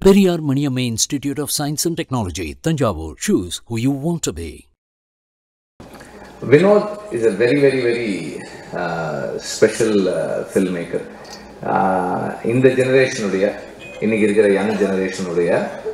Periyar Maniamma Institute of Science and Technology, Tanjavur. Choose who you want to be. Vinod is a very, very, very uh, special uh, filmmaker. Uh, இந்த ஜெனரேஷனுடைய இன்னைக்கு இருக்கிற young ஜெனரேஷனுடைய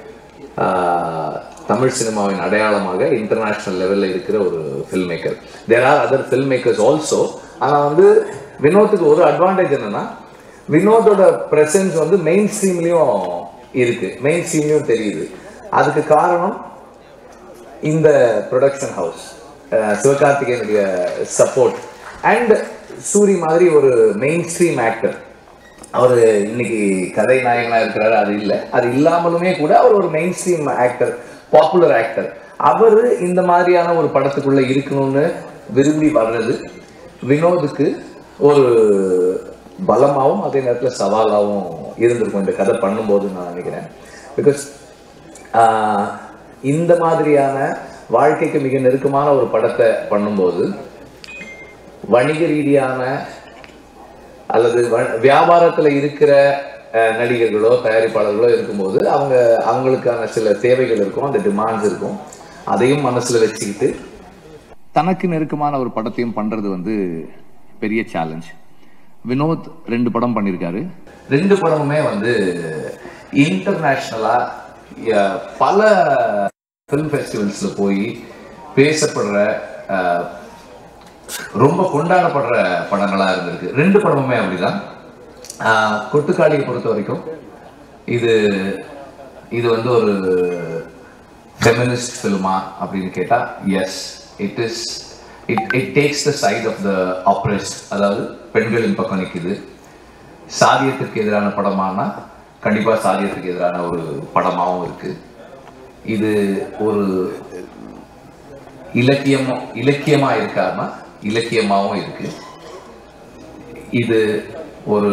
Tamil சினிமாவின் அடையாளமாக international லெவலில் இருக்கிற ஒரு film maker there are other film makers also ஆனால் வந்து வினோத்துக்கு ஒரு அட்வான்டேஜ் என்னன்னா வினோதோட ப்ரெசன்ஸ் வந்து மெயின் ஸ்ட்ரீம்லேயும் இருக்கு மெயின் ஸ்ட்ரீம்லேயும் தெரியுது அதுக்கு காரணம் இந்த ப்ரொடக்ஷன் ஹவுஸ் சிவகார்த்திகேயனுடைய சப்போர்ட் அண்ட் சூரி மாதிரி ஒரு மெயின் ஸ்ட்ரீம் ஆக்டர் அவர் இன்னைக்கு கதை நாயகனாக இருக்கிறாரு அது இல்லை அது இல்லாமலுமே கூட அவர் ஒரு main stream actor popular actor அவர் இந்த மாதிரியான ஒரு படத்துக்குள்ள இருக்கணும்னு விரும்பி வர்றது வினோதுக்கு ஒரு பலமாகவும் அதே நேரத்தில் சவாலாகவும் இருந்திருக்கும் இந்த கதை பண்ணும்போது நான் நினைக்கிறேன் பிகாஸ் இந்த மாதிரியான வாழ்க்கைக்கு மிக நெருக்கமான ஒரு படத்தை பண்ணும்போது வணிக ரீதியான அல்லது வ- வியாபாரத்துல இருக்கிற அஹ், நடிகர்களோ தயாரிப்பாளர்களோ இருக்கும்போது அவங்க அவங்களுக்கான சில தேவைகள் இருக்கும் அந்த டிமாண்ட்ஸ் இருக்கும் அதையும் மனசுல வச்சுக்கிட்டு தனக்கு நெருக்கமான ஒரு படத்தையும் பண்றது வந்து பெரிய சேலஞ்ச் வினோத் ரெண்டு படம் பண்ணியிருக்காரு ரெண்டு படமுமே வந்து இன்டர்நேஷ்னலா பல ஃபிலிம் ஃபெஸ்டிவல்ஸ்ல போய் பேசப்படுற அஹ், ரொம்ப கொண்டாடப்படுற படங்களா இருந்திருக்கு ரெண்டு படமுமே அப்படிதான் ஆஹ் கொட்டுக்காளியை பொறுத்த வரைக்கும் இது இது வந்து ஒரு ஃபெமினிஸ்ட் ஃபில்மா அப்படின்னு கேட்டா yes it is it it takes the side of the oppressed அதாவது பெண்களின் பக்கம் நிற்குது சாதியத்திற்கு எதிரான படமானா கண்டிப்பா சாதியத்துக்கு எதிரான ஒரு படமாவும் இருக்கு இது ஒரு இலக்கியம் இலக்கியமா இருக்காம இலக்கியமாவும் இருக்கு இது ஒரு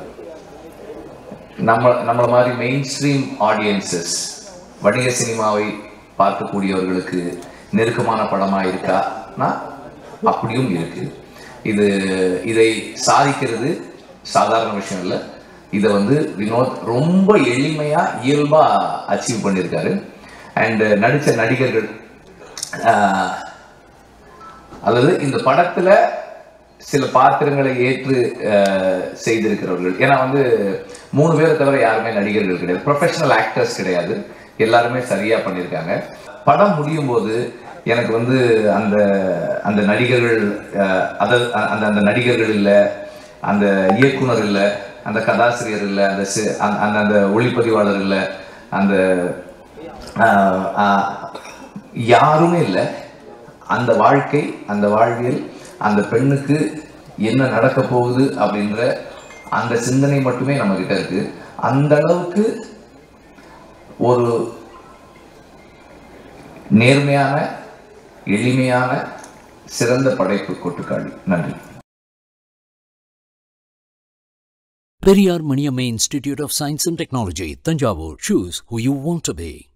நம்ம நம்மள மாதிரி மெயின் ஸ்ட்ரீம் ஆடியன்சஸ் வணிக சினிமாவை பார்க்கக்கூடியவர்களுக்கு நெருக்கமான படமா இருக்கானா அப்படியும் இருக்கு இது இதை சாதிக்கிறது சாதாரண விஷயம் இல்லை இதை வந்து வினோத் ரொம்ப எளிமையா இயல்பா அச்சீவ் பண்ணியிருக்காரு அண்ட் நடித்த நடிகர்கள் ஆஹ், அல்லது இந்த படத்துல சில பாத்திரங்களை ஏற்று அஹ், செய்திருக்கிறவர்கள் ஏன்னா வந்து மூணு பேரை தவிர யாருமே நடிகர்கள் கிடையாது ப்ரொஃபஷனல் ஆக்டர்ஸ் கிடையாது எல்லாருமே சரியா பண்ணியிருக்காங்க படம் முடியும் போது எனக்கு வந்து அந்த அந்த நடிகர்கள் அஹ், அதாவது அந்த அந்த நடிகர்கள் இல்லை அந்த இயக்குனர் இல்லை அந்த கதாசிரியர் இல்லை அந்த சி- அந்த அந்த- அந்த ஒளிப்பதிவாளர் இல்லை அந்த ஆஹ், ஆஹ், யாருமே இல்லை அந்த வாழ்க்கை அந்த வாழ்வியல் அந்த பெண்ணுக்கு என்ன நடக்க போகுது அப்படின்ற அந்த சிந்தனை மட்டுமே நம்ம கிட்ட இருக்கு அந்த அளவுக்கு ஒரு நேர்மையான எளிமையான சிறந்த படைப்பு கொட்டுக்காளி நன்றி Periyar Maniamma Institute of Science and Technology, Tanjavur. Choose who you want to be.